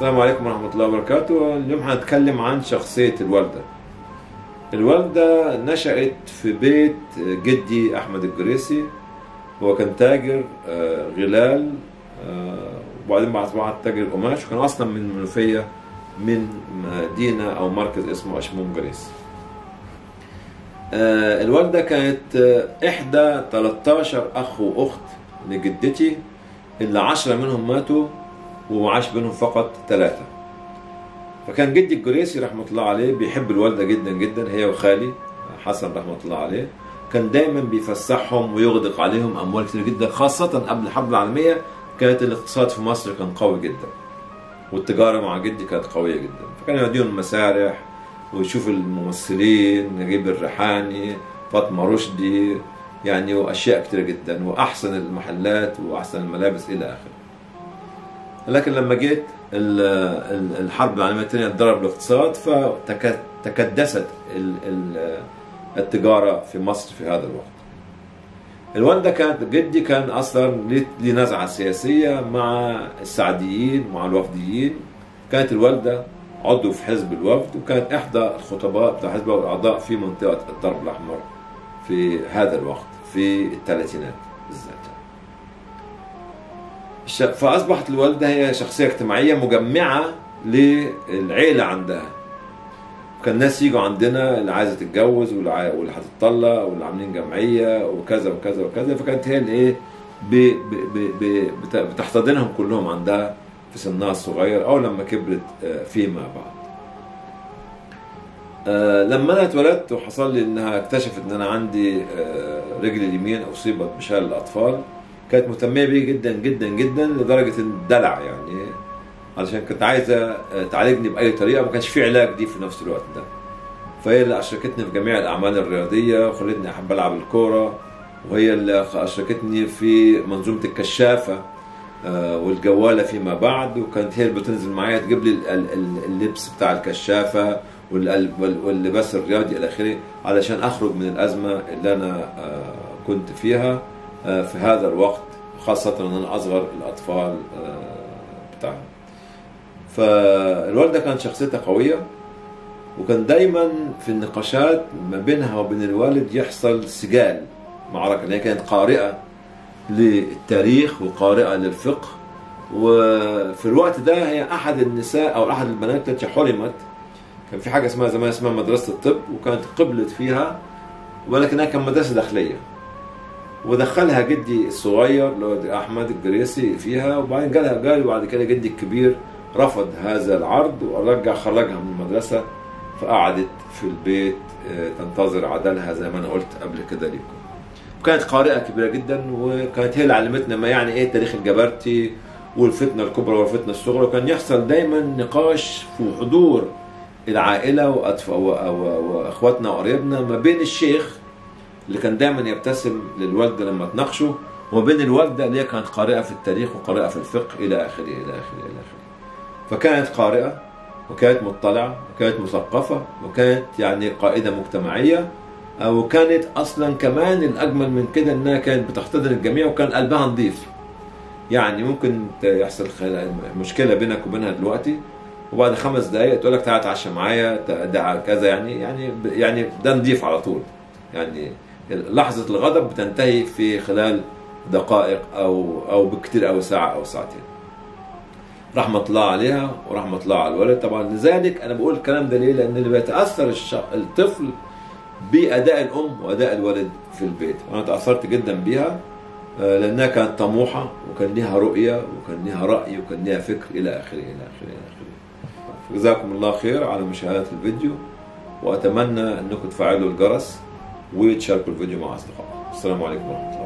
السلام عليكم ورحمة الله وبركاته اليوم هنتكلم عن شخصية الوالدة الوالدة نشأت في بيت جدي أحمد الجريسي هو كان تاجر آه، غلال آه، وبعدين بعد أصبح تاجر قماش وكان أصلا من المنوفية من مدينة أو مركز اسمه أشموم جريسي آه، الوالدة كانت آه، إحدى 13 أخ وأخت لجدتي اللي عشرة منهم ماتوا وعاش بينهم فقط ثلاثة فكان جدي الجريسي رحمة الله عليه بيحب الوالدة جدا جدا هي وخالي حسن رحمة الله عليه كان دايما بيفسحهم ويغدق عليهم أموال كتير جدا خاصة قبل الحرب العالمية كانت الاقتصاد في مصر كان قوي جدا والتجارة مع جدي كانت قوية جدا فكان يوديهم المسارح ويشوف الممثلين نجيب الريحاني فاطمة رشدي يعني وأشياء كتيرة جدا وأحسن المحلات وأحسن الملابس إلى آخره لكن لما جيت ال- ال- الحرب العالميه الثانيه اتضرب الاقتصاد فتكدست ال- ال- التجاره في مصر في هذا الوقت. الوالده كانت جدي كان اصلا ليه ليه نزعه سياسيه مع السعديين مع الوفديين كانت الوالده عضو في حزب الوفد وكانت احدى الخطباء بتاع حزب الاعضاء في منطقه الدرب الاحمر في هذا الوقت في الثلاثينات بالذات. ش- فاصبحت الوالده هي شخصيه اجتماعيه مجمعه للعيله عندها كان الناس يجوا عندنا اللي عايزه تتجوز واللي عاي- واللي هتطلق واللي عاملين جمعيه وكذا وكذا وكذا فكانت هي الايه ب- ب- ب- ب- بت- بتحتضنهم كلهم عندها في سنها الصغير او لما كبرت آه، فيما بعد آه، لما انا اتولدت وحصل لي انها اكتشفت ان انا عندي آه، رجلي اليمين اصيبت بشلل الاطفال كانت مهتميه بيه جدا جدا جدا لدرجه الدلع يعني علشان كانت عايزه آه، تعالجني باي طريقه ما كانش في علاج دي في نفس الوقت ده فهي اللي اشركتني في جميع الاعمال الرياضيه وخلتني احب العب الكوره وهي اللي اشركتني في منظومه الكشافه آه، والجواله فيما بعد وكانت هي اللي بتنزل معايا تجيب لي ال- ال- ال- اللبس بتاع الكشافه وال- وال- واللباس الرياضي الى اخره علشان اخرج من الازمه اللي انا آه، كنت فيها آه، في هذا الوقت خاصه ان انا اصغر الاطفال آه، بتاعها فالوالده كانت شخصيتها قويه وكان دايما في النقاشات ما بينها وبين الوالد يحصل سجال معركه لأن هي كانت قارئه للتاريخ وقارئه للفقه وفي الوقت ده هي احد النساء او احد البنات التي حرمت كان في حاجه اسمها زمان اسمها مدرسه الطب وكانت قبلت فيها ولكنها كانت مدرسه داخليه ودخلها جدي الصغير اللي هو احمد الجريسي فيها وبعدين جالها جالي وبعد كده جدي الكبير رفض هذا العرض ورجع خرجها من المدرسه فقعدت في البيت آه، تنتظر عدلها زي ما انا قلت قبل كده لكم. وكانت قارئه كبيره جدا وكانت هي اللي علمتنا ما يعني ايه تاريخ الجبرتي والفتنه الكبرى والفتنه الصغرى وكان يحصل دايما نقاش في حضور العائله وأطف- و- و- واخواتنا وقرايبنا ما بين الشيخ اللي كان دايما يبتسم للوالده لما تناقشه وما بين الوالده اللي هي كانت قارئه في التاريخ وقارئه في الفقه الى اخره الى اخره الى اخره. فكانت قارئه وكانت مطلعه وكانت مثقفه وكانت يعني قائده مجتمعيه وكانت اصلا كمان الاجمل من كده انها كانت بتحتضن الجميع وكان قلبها نظيف. يعني ممكن ت- يحصل خل- مشكله بينك وبينها دلوقتي وبعد خمس دقائق تقول لك تعالى اتعشى معايا ت- ده كذا يعني يعني يعني ده نضيف على طول. يعني لحظه الغضب بتنتهي في خلال دقائق او او بكتير او ساعه او ساعتين. رحمة الله عليها ورحمة الله على الولد طبعا لذلك أنا بقول الكلام ده ليه لأن اللي بيتأثر الش... الطفل بأداء الأم وأداء الولد في البيت وأنا تأثرت جدا بيها آه، لأنها كانت طموحة وكان ليها رؤية وكان ليها رأي وكان ليها فكر إلى آخره إلى آخره إلى آخره جزاكم الله خير على مشاهدة الفيديو وأتمنى أنكم تفعلوا الجرس وتشاركوا الفيديو مع أصدقائكم السلام عليكم ورحمة الله